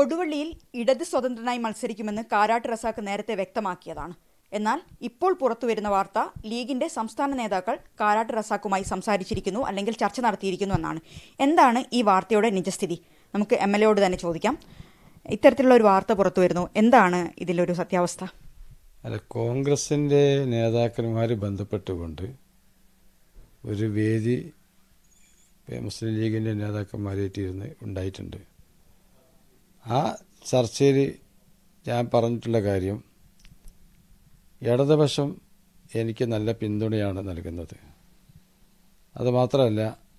കൊടുവള്ളിയിൽ ഇടത് സ്വതന്ത്രനായി മത്സരിക്കുമെന്ന് കാരാട്ട് റസാക്ക് നേരത്തെ വ്യക്തമാക്കിയതാണ് എന്നാൽ ഇപ്പോൾ പുറത്തുവരുന്ന വാർത്ത ലീഗിന്റെ സംസ്ഥാന നേതാക്കൾ കാരാട്ട് റസാക്കുമായി സംസാരിച്ചിരിക്കുന്നു അല്ലെങ്കിൽ ചർച്ച നടത്തിയിരിക്കുന്നു എന്നാണ് എന്താണ് ഈ വാർത്തയുടെ നിജസ്ഥിതി നമുക്ക് എം എൽ എയോട് തന്നെ ചോദിക്കാം ഇത്തരത്തിലുള്ള ഒരു വാർത്ത പുറത്തു വരുന്നു എന്താണ് ഇതിലൊരു സത്യാവസ്ഥ അല്ല കോൺഗ്രസിൻ്റെ നേതാക്കന്മാർ ബന്ധപ്പെട്ടുകൊണ്ട് ഒരു വേദി മുസ്ലിം ലീഗിൻ്റെ നേതാക്കന്മാരായിട്ടിരുന്ന് ഉണ്ടായിട്ടുണ്ട് ആ ചർച്ചയിൽ ഞാൻ പറഞ്ഞിട്ടുള്ള കാര്യം ഇടതുപക്ഷം എനിക്ക് നല്ല പിന്തുണയാണ് നൽകുന്നത് അതുമാത്രമല്ല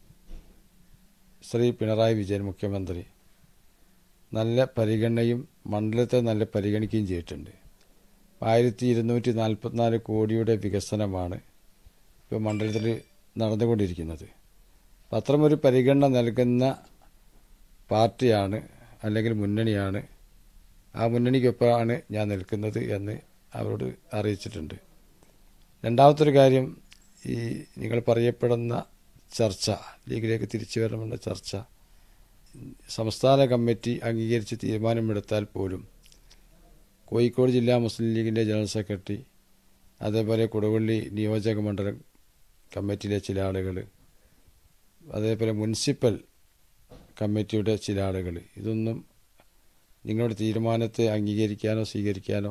ശ്രീ പിണറായി വിജയൻ മുഖ്യമന്ത്രി നല്ല പരിഗണനയും മണ്ഡലത്തെ നല്ല പരിഗണിക്കുകയും ചെയ്തിട്ടുണ്ട് ആയിരത്തി ഇരുന്നൂറ്റി നാൽപ്പത്തിനാല് കോടിയുടെ വികസനമാണ് ഇപ്പോൾ മണ്ഡലത്തിൽ നടന്നുകൊണ്ടിരിക്കുന്നത് അപ്പം അത്തരമൊരു പരിഗണന നൽകുന്ന പാർട്ടിയാണ് അല്ലെങ്കിൽ മുന്നണിയാണ് ആ മുന്നണിക്കൊപ്പമാണ് ഞാൻ നിൽക്കുന്നത് എന്ന് അവരോട് അറിയിച്ചിട്ടുണ്ട് രണ്ടാമത്തൊരു കാര്യം ഈ നിങ്ങൾ പറയപ്പെടുന്ന ചർച്ച ലീഗിലേക്ക് തിരിച്ചു വരണമെന്ന ചർച്ച സംസ്ഥാന കമ്മിറ്റി അംഗീകരിച്ച് തീരുമാനമെടുത്താൽ പോലും കോഴിക്കോട് ജില്ലാ മുസ്ലിം ലീഗിൻ്റെ ജനറൽ സെക്രട്ടറി അതേപോലെ കൊടുവള്ളി നിയോജക മണ്ഡലം കമ്മിറ്റിയിലെ ചില ആളുകൾ അതേപോലെ മുനിസിപ്പൽ കമ്മിറ്റിയുടെ ചില ആളുകൾ ഇതൊന്നും നിങ്ങളുടെ തീരുമാനത്തെ അംഗീകരിക്കാനോ സ്വീകരിക്കാനോ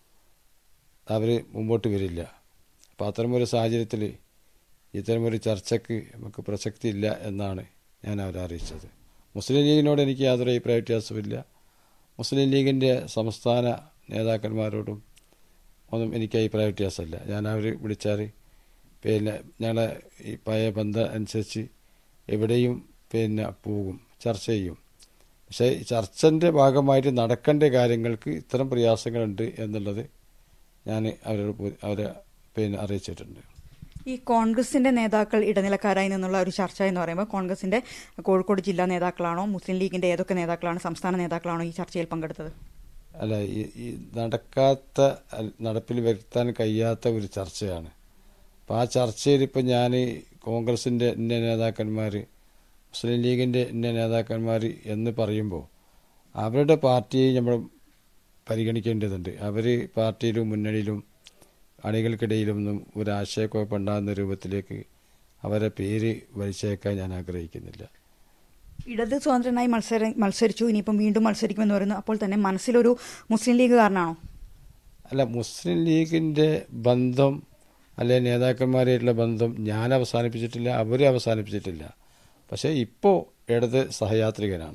അവർ മുമ്പോട്ട് വരില്ല അപ്പോൾ അത്തരമൊരു സാഹചര്യത്തിൽ ഇത്തരമൊരു ചർച്ചയ്ക്ക് നമുക്ക് പ്രസക്തി ഇല്ല എന്നാണ് ഞാൻ അവരെ അറിയിച്ചത് മുസ്ലിം ലീഗിനോട് എനിക്ക് യാതൊരു അഭിപ്രായ വ്യത്യാസമില്ല മുസ്ലിം ലീഗിൻ്റെ സംസ്ഥാന നേതാക്കന്മാരോടും ഒന്നും എനിക്ക് അഭിപ്രായ വ്യത്യാസമില്ല ഞാൻ അവർ വിളിച്ചാൽ പിന്നെ ഞങ്ങളെ ഈ പഴയ ബന്ധം അനുസരിച്ച് എവിടെയും പിന്നെ പോകും ചർച്ച ചെയ്യും പക്ഷേ ചർച്ചൻ്റെ ഭാഗമായിട്ട് നടക്കേണ്ട കാര്യങ്ങൾക്ക് ഇത്തരം പ്രയാസങ്ങളുണ്ട് എന്നുള്ളത് ഞാൻ അവരോട് അവരെ പിന്നെ അറിയിച്ചിട്ടുണ്ട് ഈ കോൺഗ്രസിന്റെ നേതാക്കൾ ഇടനിലക്കാരായി നിന്നുള്ള ഒരു ചർച്ച എന്ന് പറയുമ്പോൾ കോൺഗ്രസിന്റെ കോഴിക്കോട് ജില്ലാ നേതാക്കളാണോ മുസ്ലിം ലീഗിന്റെ ഏതൊക്കെ നേതാക്കളാണ് സംസ്ഥാന നേതാക്കളാണോ ഈ ചർച്ചയിൽ പങ്കെടുത്തത് അല്ല ഈ ഈ നടക്കാത്ത നടപ്പിൽ വരുത്താൻ കഴിയാത്ത ഒരു ചർച്ചയാണ് അപ്പം ആ ചർച്ചയിൽ ഇപ്പം ഞാൻ കോൺഗ്രസിൻ്റെ ഇന്ന നേതാക്കന്മാർ മുസ്ലിം ലീഗിൻ്റെ ഇന്ന നേതാക്കന്മാർ എന്ന് പറയുമ്പോൾ അവരുടെ പാർട്ടിയെ നമ്മൾ പരിഗണിക്കേണ്ടതുണ്ട് അവർ പാർട്ടിയിലും മുന്നണിയിലും അണികൾക്കിടയിലൊന്നും ഒരു ആശയക്കുഴപ്പമുണ്ടാകുന്ന രൂപത്തിലേക്ക് അവരെ പേര് വലിച്ചേക്കാൻ ഞാൻ ആഗ്രഹിക്കുന്നില്ല ഇടത് സ്വതന്ത്രനായി മത്സര മത്സരിച്ചു ഇനിയിപ്പം വീണ്ടും മത്സരിക്കുമെന്ന് പറയുന്നു അപ്പോൾ തന്നെ മനസ്സിലൊരു മുസ്ലിം ലീഗുകാരനാണോ അല്ല മുസ്ലിം ലീഗിൻ്റെ ബന്ധം അല്ലെ നേതാക്കന്മാരായിട്ടുള്ള ബന്ധം ഞാൻ അവസാനിപ്പിച്ചിട്ടില്ല അവരും അവസാനിപ്പിച്ചിട്ടില്ല പക്ഷേ ഇപ്പോൾ ഇടത് സഹയാത്രികനാണ്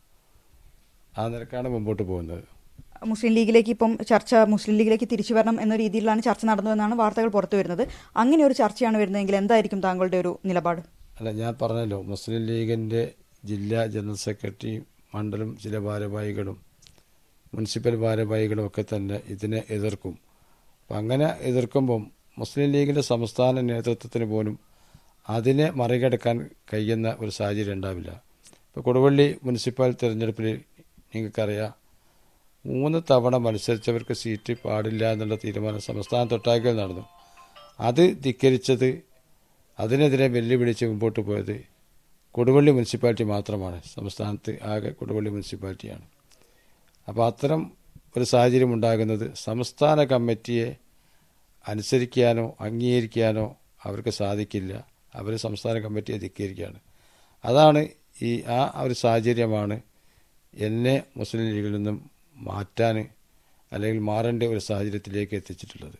ആ നിലക്കാണ് മുമ്പോട്ട് പോകുന്നത് മുസ്ലിം ലീഗിലേക്ക് ഇപ്പം ചർച്ച മുസ്ലിം ലീഗിലേക്ക് തിരിച്ചു വരണം എന്ന രീതിയിലാണ് ചർച്ച നടന്നതെന്നാണ് വാർത്തകൾ പുറത്തു വരുന്നത് അങ്ങനെ ഒരു ചർച്ചയാണ് വരുന്നതെങ്കിൽ എന്തായിരിക്കും താങ്കളുടെ ഒരു നിലപാട് അല്ല ഞാൻ പറഞ്ഞല്ലോ മുസ്ലിം ലീഗിൻ്റെ ജില്ലാ ജനറൽ സെക്രട്ടറി മണ്ഡലം ചില ഭാരവാഹികളും മുനിസിപ്പൽ ഭാരവാഹികളും ഒക്കെ തന്നെ ഇതിനെ എതിർക്കും അപ്പം അങ്ങനെ എതിർക്കുമ്പം മുസ്ലിം ലീഗിൻ്റെ സംസ്ഥാന നേതൃത്വത്തിന് പോലും അതിനെ മറികടക്കാൻ കഴിയുന്ന ഒരു സാഹചര്യം ഉണ്ടാവില്ല ഇപ്പോൾ കൊടുവള്ളി മുനിസിപ്പൽ തിരഞ്ഞെടുപ്പിൽ നിങ്ങൾക്കറിയാം മൂന്ന് തവണ മത്സരിച്ചവർക്ക് സീറ്റ് പാടില്ല എന്നുള്ള തീരുമാനം സംസ്ഥാനത്തൊട്ടാകെ നടന്നു അത് ധിക്കരിച്ചത് അതിനെതിരെ വെല്ലുവിളിച്ച് മുമ്പോട്ട് പോയത് കൊടുവള്ളി മുനിസിപ്പാലിറ്റി മാത്രമാണ് സംസ്ഥാനത്ത് ആകെ കൊടുവള്ളി മുനിസിപ്പാലിറ്റിയാണ് അപ്പോൾ അത്തരം ഒരു സാഹചര്യം ഉണ്ടാകുന്നത് സംസ്ഥാന കമ്മിറ്റിയെ അനുസരിക്കാനോ അംഗീകരിക്കാനോ അവർക്ക് സാധിക്കില്ല അവർ സംസ്ഥാന കമ്മിറ്റിയെ ധിക്കരിക്കുകയാണ് അതാണ് ഈ ആ ഒരു സാഹചര്യമാണ് എന്നെ മുസ്ലിം ലീഗിൽ നിന്നും മാറ്റാൻ അല്ലെങ്കിൽ മാറേണ്ട ഒരു സാഹചര്യത്തിലേക്ക് എത്തിച്ചിട്ടുള്ളത്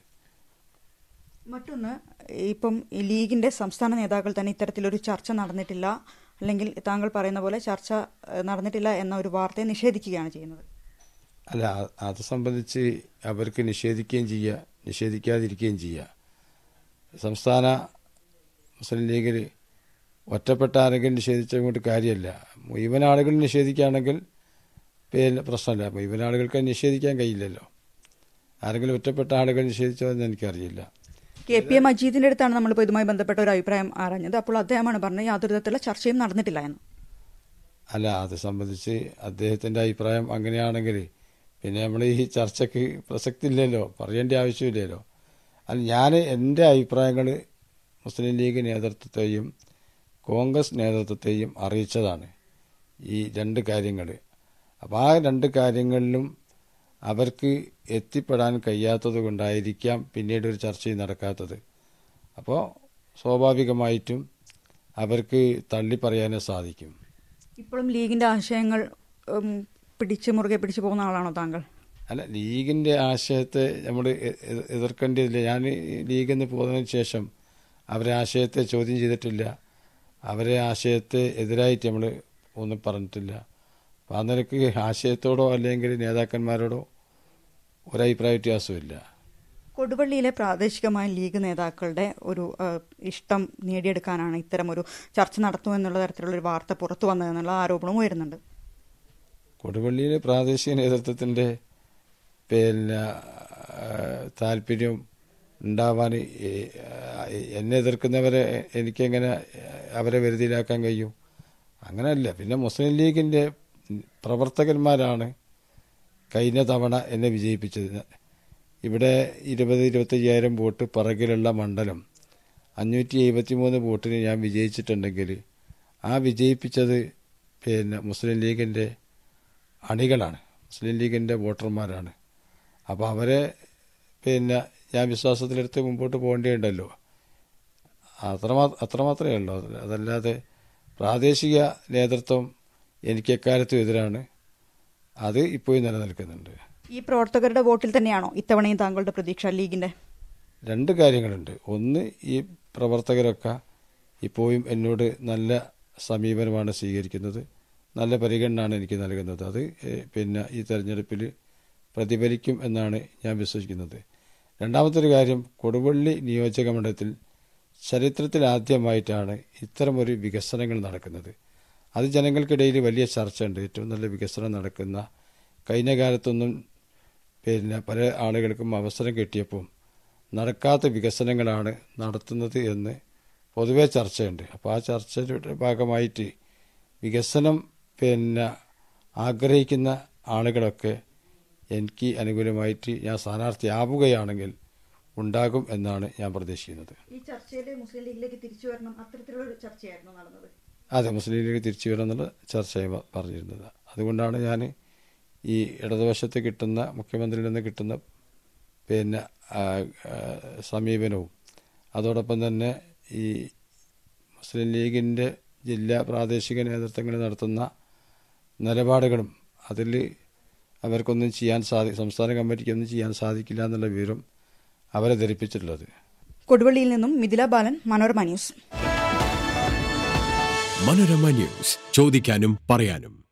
മറ്റൊന്ന് ഇപ്പം ഈ ലീഗിന്റെ സംസ്ഥാന നേതാക്കൾ തന്നെ ഇത്തരത്തിലൊരു ചർച്ച നടന്നിട്ടില്ല അല്ലെങ്കിൽ താങ്കൾ പറയുന്ന പോലെ ചർച്ച ഏഹ്, നടന്നിട്ടില്ല എന്ന ഒരു വാർത്തയെ നിഷേധിക്കുകയാണ് ചെയ്യുന്നത് അല്ല അ- അത് സംബന്ധിച്ച് അവർക്ക് നിഷേധിക്കുകയും ചെയ്യുക നിഷേധിക്കാതിരിക്കുകയും ചെയ്യുക സംസ്ഥാന മുസ്ലിം ലീഗിൽ ഒറ്റപ്പെട്ട ആരെങ്കിലും നിഷേധിച്ചത് കൊണ്ട് കാര്യമല്ല മുഴുവൻ ആളുകൾ നിഷേധിക്കുകയാണെങ്കിൽ പിന്നെ പ്രശ്നമില്ല മുഴുവൻ ആളുകൾക്ക് നിഷേധിക്കാൻ കഴിയില്ലല്ലോ ആരെങ്കിലും ഒറ്റപ്പെട്ട ആളുകൾ നിഷേധിച്ചതെന്ന് എനിക്കറിയില്ല കെ പി എ മജീദിന്റെ അടുത്താണ് നമ്മളിപ്പോൾ ഇതുമായി ബന്ധപ്പെട്ട ഒരു അഭിപ്രായം ആരാഞ്ഞത് അപ്പോൾ അദ്ദേഹമാണ് പറഞ്ഞത് യാതൊരു തരത്തിലുള്ള ചർച്ചയും നടന്നിട്ടില്ല എന്ന് അല്ല അത് സംബന്ധിച്ച് അദ്ദേഹത്തിൻ്റെ അഭിപ്രായം അങ്ങനെയാണെങ്കിൽ പിന്നെ നമ്മൾ ഈ ചർച്ചയ്ക്ക് പ്രസക്തി ഇല്ലല്ലോ പറയേണ്ട ആവശ്യമില്ലല്ലോ അല്ല ഞാൻ എൻ്റെ അഭിപ്രായങ്ങൾ മുസ്ലിം ലീഗ് നേതൃത്വത്തെയും കോൺഗ്രസ് നേതൃത്വത്തെയും അറിയിച്ചതാണ് ഈ രണ്ട് കാര്യങ്ങൾ അപ്പോൾ ആ രണ്ട് കാര്യങ്ങളിലും അവർക്ക് എത്തിപ്പെടാൻ കഴിയാത്തത് കൊണ്ടായിരിക്കാം പിന്നീട് ഒരു ചർച്ചയും നടക്കാത്തത് അപ്പോൾ സ്വാഭാവികമായിട്ടും അവർക്ക് തള്ളിപ്പറയാനേ സാധിക്കും ഇപ്പോഴും ലീഗിന്റെ ആശയങ്ങൾ ഉം, പിടിച്ച് മുറുകെ പിടിച്ചു പോകുന്ന ആളാണോ താങ്കൾ അല്ല ലീഗിന്റെ ആശയത്തെ നമ്മൾ എതിർക്കേണ്ടതില്ല ഞാൻ ലീഗിൽ നിന്ന് പോയതിനു ശേഷം അവരെ ആശയത്തെ ചോദ്യം ചെയ്തിട്ടില്ല അവരെ ആശയത്തെ എതിരായിട്ട് നമ്മൾ ഒന്നും പറഞ്ഞിട്ടില്ല അപ്പം ആ നിലക്ക് ആശയത്തോടോ അല്ലെങ്കിൽ നേതാക്കന്മാരോടോ ഒരഭിപ്രായ വ്യത്യാസമില്ല കൊടുവള്ളിയിലെ പ്രാദേശികമായ ലീഗ് നേതാക്കളുടെ ഒരു ആ, ഇഷ്ടം നേടിയെടുക്കാനാണ് ഇത്തരം ഒരു ചർച്ച നടത്തും എന്നുള്ള തരത്തിലുള്ള ഒരു വാർത്ത പുറത്തു വന്നതെന്നുള്ള ആരോപണവും ഉയരുന്നുണ്ട് കൊടുവള്ളിയിലെ പ്രാദേശിക നേതൃത്വത്തിന്റെ പിന്നെ ആ, താല്പര്യം ഉണ്ടാവാൻ ഈ, ആ, എന്നെ എതിർക്കുന്നവരെ എനിക്കെങ്ങനെ അവരെ വരുതിയിലാക്കാൻ കഴിയും അങ്ങനെയല്ല പിന്നെ മുസ്ലിം ലീഗിന്റെ പ്രവർത്തകന്മാരാണ് കഴിഞ്ഞ തവണ എന്നെ വിജയിപ്പിച്ചത് ഇവിടെ ഇരുപത് ഇരുപത്തയ്യായിരം വോട്ട് പിറകിലുള്ള മണ്ഡലം അഞ്ഞൂറ്റി എഴുപത്തി മൂന്ന് വോട്ടിന് ഞാൻ വിജയിച്ചിട്ടുണ്ടെങ്കിൽ ആ വിജയിപ്പിച്ചത് പിന്നെ മുസ്ലിം ലീഗിന്റെ അണികളാണ് മുസ്ലിം ലീഗിന്റെ വോട്ടർമാരാണ് അപ്പോൾ അവരെ പിന്നെ ഞാൻ വിശ്വാസത്തിലെടുത്ത് മുമ്പോട്ട് പോകേണ്ടതുണ്ടല്ലോ അത്രമാ അത്രമാത്രമേ ഉള്ളൂ അതല്ല- അതല്ലാതെ പ്രാദേശിക നേതൃത്വം എനിക്ക് എക്കാലത്തും എതിരാണ് അത് ഇപ്പോഴും നിലനിൽക്കുന്നുണ്ട് ഈ പ്രവർത്തകരുടെ വോട്ടിൽ തന്നെയാണോ ഇത്തവണയും താങ്കളുടെ പ്രതീക്ഷ ലീഗിന്റെ രണ്ട് കാര്യങ്ങളുണ്ട് ഒന്ന് ഈ പ്രവർത്തകരൊക്കെ ഇപ്പോഴും എന്നോട് നല്ല സമീപനമാണ് സ്വീകരിക്കുന്നത് നല്ല പരിഗണനയാണ് എനിക്ക് നൽകുന്നത് അത് ഏഹ്, പിന്നെ ഈ തെരഞ്ഞെടുപ്പിൽ പ്രതിഫലിക്കും എന്നാണ് ഞാൻ വിശ്വസിക്കുന്നത് രണ്ടാമത്തെ ഒരു കാര്യം കൊടുവള്ളി നിയോജക മണ്ഡലത്തിൽ ചരിത്രത്തിൽ ആദ്യമായിട്ടാണ് ഇത്തരമൊരു വികസനങ്ങൾ നടക്കുന്നത് അത് ജനങ്ങൾക്കിടയിൽ വലിയ ചർച്ചയുണ്ട് ഏറ്റവും നല്ല വികസനം നടക്കുന്ന കഴിഞ്ഞ കാലത്തൊന്നും പിന്നെ പല ആളുകൾക്കും അവസരം കിട്ടിയപ്പോൾ നടക്കാത്ത വികസനങ്ങളാണ് നടത്തുന്നത് എന്ന് പൊതുവെ ചർച്ചയുണ്ട് അപ്പോൾ ആ ചർച്ചയുടെ ഭാഗമായിട്ട് വികസനം പിന്നെ ആഗ്രഹിക്കുന്ന ആളുകളൊക്കെ എനിക്ക് അനുകൂലമായിട്ട് ഞാൻ സ്ഥാനാർത്ഥിയാവുകയാണെങ്കിൽ ഉണ്ടാകും എന്നാണ് ഞാൻ പ്രതീക്ഷിക്കുന്നത് ഈ ചർച്ചയിൽ മുസ്ലിം ലീഗിലേക്ക് തിരിച്ചു വരണം അത്തരത്തിലുള്ള ഒരു ചർച്ചയായിരുന്നു നടന്നത് അതെ മുസ്ലിം ലീഗ് തിരിച്ചു വരണം എന്നുള്ള ചർച്ചയായി പ- പറഞ്ഞിരുന്നത് അതുകൊണ്ടാണ് ഞാൻ ഈ ഇടതുവശത്ത് കിട്ടുന്ന മുഖ്യമന്ത്രിയിൽ നിന്ന് കിട്ടുന്ന പിന്നെ ആ, ആ, സമീപനവും അതോടൊപ്പം തന്നെ ഈ മുസ്ലിം ലീഗിൻ്റെ ജില്ലാ പ്രാദേശിക നേതൃത്വങ്ങൾ നടത്തുന്ന നിലപാടുകളും അതിൽ അവർക്കൊന്നും ചെയ്യാൻ സാധി സംസ്ഥാന കമ്മിറ്റിക്കൊന്നും ചെയ്യാൻ സാധിക്കില്ല എന്നുള്ള വിവരം അവരെ ധരിപ്പിച്ചിട്ടുള്ളത് കൊടുവള്ളിയിൽ നിന്നും മിഥില ബാലൻ മനോരമ ന്യൂസ് മനോരമ ന്യൂസ് ചോദിക്കാനും പറയാനും